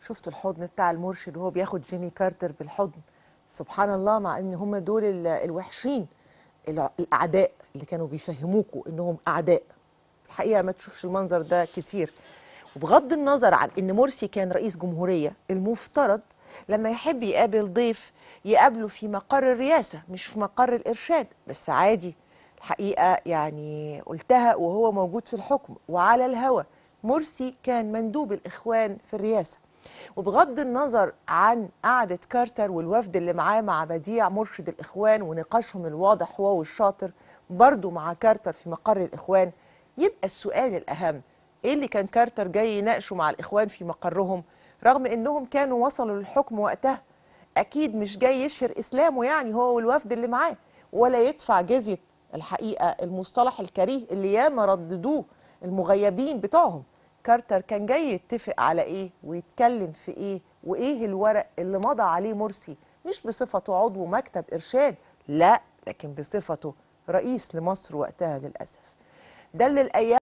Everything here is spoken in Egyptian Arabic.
شفت الحضن بتاع المرشد وهو بياخد جيمي كارتر بالحضن سبحان الله مع ان هم دول ال- الوحشين الع- الاعداء اللي كانوا بيفهموكوا انهم اعداء الحقيقه ما تشوفش المنظر ده كتير وبغض النظر عن ان مرسي كان رئيس جمهوريه المفترض لما يحب يقابل ضيف يقابله في مقر الرئاسه مش في مقر الارشاد بس عادي الحقيقه يعني قلتها وهو موجود في الحكم وعلى الهوى مرسي كان مندوب الاخوان في الرئاسه وبغض النظر عن قعدة كارتر والوفد اللي معاه مع بديع مرشد الإخوان ونقاشهم الواضح هو والشاطر برضو مع كارتر في مقر الإخوان يبقى السؤال الأهم إيه اللي كان كارتر جاي يناقشه مع الإخوان في مقرهم رغم إنهم كانوا وصلوا للحكم وقتها أكيد مش جاي يشهر إسلامه يعني هو والوفد اللي معاه ولا يدفع جزية الحقيقة المصطلح الكريه اللي ياما رددوه المغيبين بتوعهم كارتر كان جاي يتفق على ايه ويتكلم في ايه وايه الورق اللي مضى عليه مرسي مش بصفته عضو مكتب ارشاد لا لكن بصفته رئيس لمصر وقتها للاسف ده اللي الايام